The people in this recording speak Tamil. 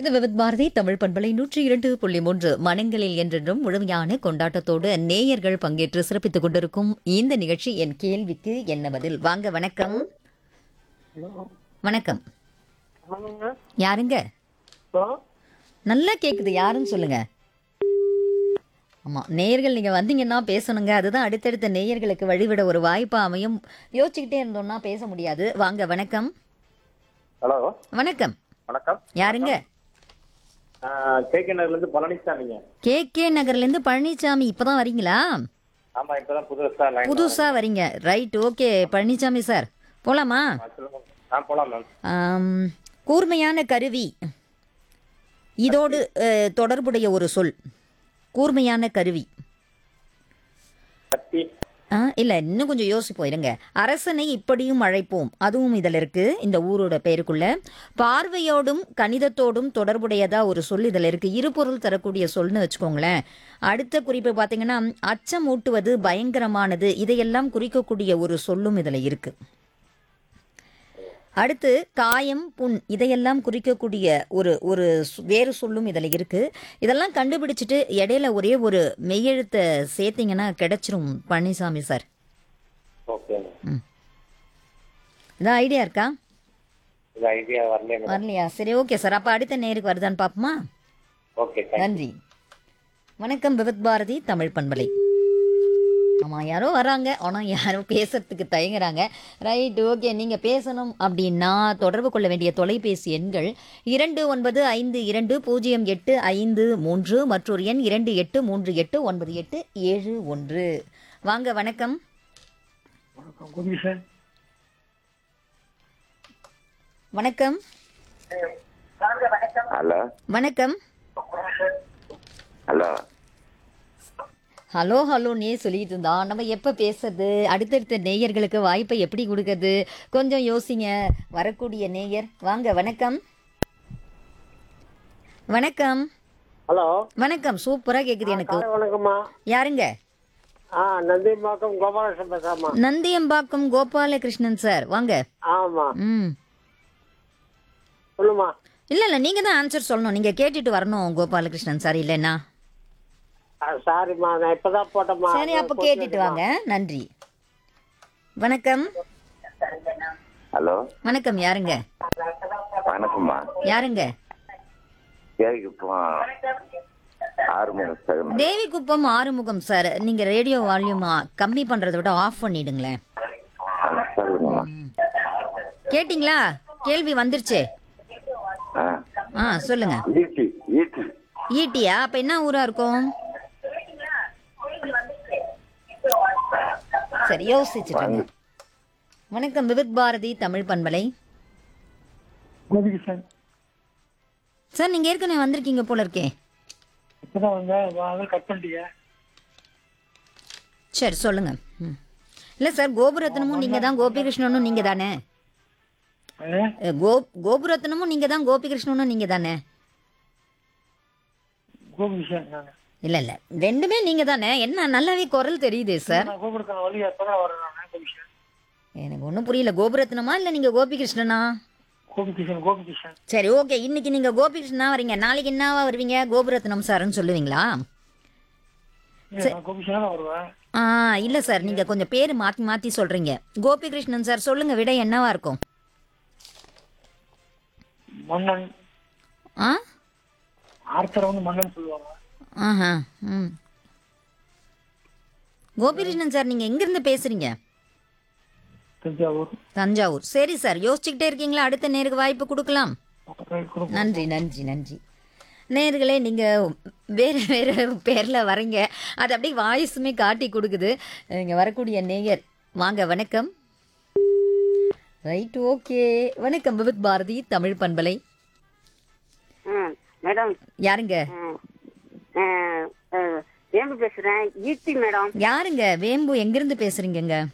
இது விவித் பாரதி தமிழ் பண்பலை நூற்றி இரண்டு புள்ளி மூன்று மனங்களில் என்றென்றும் முழுமையான கொண்டாட்டத்தோடு நேயர்கள் பங்கேற்று சிறப்பித்துக் கொண்டிருக்கும் இந்த நிகழ்ச்சி என் கேள்விக்கு என்ன பதில் வாங்க வணக்கம் வணக்கம் ஆமாங்க யாருங்க ஹலோ நல்லா கேக்குது யாருன்னு சொல்லுங்க ஆமா நேயர்கள் நீங்க வந்தீங்கன்னா பேசணுங்க அதுதான் அடுத்தடுத்த நேயர்களுக்கு வழிவிட ஒரு வாய்ப்பா அமையும் யோசிச்சுக்கிட்டே இருந்தோம்னா பேச முடியாது வாங்க வணக்கம் ஹலோ வணக்கம் வணக்கம் யாருங்க கே கே நகர்லேருந்து பழனிசாமிங்க கே கே நகர்ல இருந்து பழனிசாமி இப்பதான் வரீங்களா ஆமா இப்பதான் புதுசா லைன் புதுசா வரீங்க ரைட் ஓகே பழனிசாமி சார் போலாமா சொல்லுங்க ஆ போலாம் மேம் ஆம், கூர்மையான கருவி இதோடு அஹ், தொடர்புடைய ஒரு சொல் கூர்மையான கருவி கத்தி ஆ இல்லை இன்னும் கொஞ்சம் யோசிப்போம் இருங்க அரசனை இப்படியும் அழைப்போம் அதுவும் இதில் இருக்கு இந்த ஊரோட பேருக்குள்ள பார்வையோடும் கணிதத்தோடும் தொடர்புடையதா ஒரு சொல் இதில் இருக்கு இருபொருள் தரக்கூடிய சொல்னு வச்சுக்கோங்களேன் அடுத்த குறிப்பு பார்த்தீங்கன்னா அச்சம் ஊட்டுவது பயங்கரமானது இதையெல்லாம் குறிக்கக்கூடிய ஒரு சொல்லும் இதில் இருக்கு அடுத்து காயம் புண் இதையெல்லாம் குறிக்கக்கூடிய ஒரு ஒரு சு- வேறு சொல்லும் இதில் இருக்கு இதெல்லாம் கண்டுபிடிச்சிட்டு இடையில ஒரே ஒரு மெய்யெழுத்தை சேர்த்தீங்கன்னா கிடைச்சிரும் பழனிசாமி சார் ஓகே இதான் ஐடியா இருக்கா இது ஐடியா வரல மேடம் வரலையா சரி ஓகே சார் அப்போ அடுத்த நேருக்கு வருதான்னு பார்ப்போமா ஓகே தேங்க் நன்றி வணக்கம் விவித் பாரதி தமிழ் பண்பலை ஆமாம் யாரோ வராங்க ஆனால் யாரோ பேசுறதுக்கு தயங்குறாங்க ரைட் ஓகே நீங்கள் பேசணும் அப்படின்னா தொடர்பு கொள்ள வேண்டிய தொலைபேசி எண்கள் இரண்டு ஒன்பது ஐந்து இரண்டு பூஜ்ஜியம் எட்டு ஐந்து மூன்று மற்றொரு எண் இரண்டு எட்டு மூன்று எட்டு ஒன்பது எட்டு ஏழு ஒன்று வாங்க வணக்கம் சார் வணக்கம் ஹலோ வணக்கம் ஹலோ ஹலோ ஹலோன்னே சொல்லிட்டு இருந்தா நம்ம எப்போ பேசுறது அடுத்தடுத்த நேயர்களுக்கு வாய்ப்பை எப்படி கொடுக்கறது கொஞ்சம் யோசிங்க வரக்கூடிய நேயர் வாங்க வணக்கம் வணக்கம் ஹலோ வணக்கம் சூப்பரா கேக்குது எனக்கு வணக்கம்மா யாருங்க ஆ நந்திம்பாக்கம் கோபாலகிருஷ்ணன் பேசுறேம்மா நந்தியம்பாக்கம் கோபாலகிருஷ்ணன் சார் வாங்க ஆமா ம் சொல்லுமா இல்ல இல்ல நீங்க தான் ஆன்சர் சொல்லணும் நீங்க கேட்டுட்டு வரணும் கோபாலகிருஷ்ணன் சார் இல்லைன்னா சாரிம்மா நான் இப்பதான் போட்டேம்மா சரி அப்போ கேட்டுட்டு வாங்க நன்றி வணக்கம் ஹலோ வணக்கம் யாருங்க வணக்கம்மா யாருங்க கேக்கு போ ஆறு மணி sir Devikuppam Arumugam sir நீங்க ரேடியோ வால்யூம் கம்மி பண்றதை விட ஆஃப் பண்ணிடுங்களேன் சொல்லுங்கம்மா கேட்டிங்களா கேள்வி வந்துருச்சே ஆ ஆ சொல்லுங்க ஈட்டி ஈட்டி ஈட்டியா அப்ப என்ன ஊரா இருக்கும் சரி யோசிச்சுட்டு வணக்கம் விவித் பாரதி தமிழ் பண்பலை கோபிகிருஷ்ணன் சார் நீங்க ஏற்கனவே வந்திருக்கீங்க போல இருக்கே இப்பதான் வந்த கட் பண்ணிட்டீங்க சரி சொல்லுங்க ம். இல்ல சார் கோபுரத்னமும் நீங்க தான் கோபிகிருஷ்ணனும் நீங்க தானே அஹ், கோ கோபுரத்னமும் நீங்க தான் கோபிகிருஷ்ணனும் நீங்க தானே கோபிகிருஷ்ணன் நான் இல்ல இல்ல ரெண்டுமே நீங்க தானே என்ன நல்லாவே குரல் தெரியுதே சார் நான் கோபுரக்கான வழி எப்பதான் வரேன் நான் கோபிகிருஷ்ணன் எனக்கு ஒன்றும் புரியல கோபுரத்னமா இல்ல நீங்க கோபிகிருஷ்ணனா கோபிகிருஷ்ணன் கோபிகிருஷ்ணன் சரி ஓகே இன்னைக்கு நீங்க கோபிகிருஷ்ணனா வரீங்க நாளைக்கு என்னவா வருவீங்க கோபுரத்னம் சார்னு சொல்லுவீங்களா இல்ல, நான் கோபிகிருஷ்ணன் தான் வருவேன் ஆ இல்ல சார் நீங்க கொஞ்சம் பேர் மாத்தி மாத்தி சொல்றீங்க கோபிகிருஷ்ணன் சார் சொல்லுங்க விட என்னவா இருக்கும் மன்னன் ஆ ஆர்த்தரை வந்து மன்னன் சொல்லுவாங்க ஆஹா ம் கோபிகிருஷ்ணன் சார் நீங்க எங்க இருந்து பேசுறீங்க தஞ்சாவூர் தஞ்சாவூர் சரி சார் யோசிச்சுக்கிட்டே இருக்கீங்களா அடுத்த நேருக்கு வாய்ப்பு கொடுக்கலாம் கொடுப்போம். நன்றி நன்றி நன்றி நேர்களே நீங்கள் வேறு வேறு பேரில் வரீங்க அது அப்படியே வாய்ஸுமே காட்டி கொடுக்குது இங்கே வரக்கூடிய நேயர் வாங்க வணக்கம் ரைட் ஓகே வணக்கம் விவித் பாரதி தமிழ் பண்பலை ம் மேடம் யாருங்க ம், அஹ், அஹ், வேம்பு பேசுறேன் ஈட்டி மேடம் யாருங்க வேம்பு எங்கிருந்து பேசுறீங்கங்க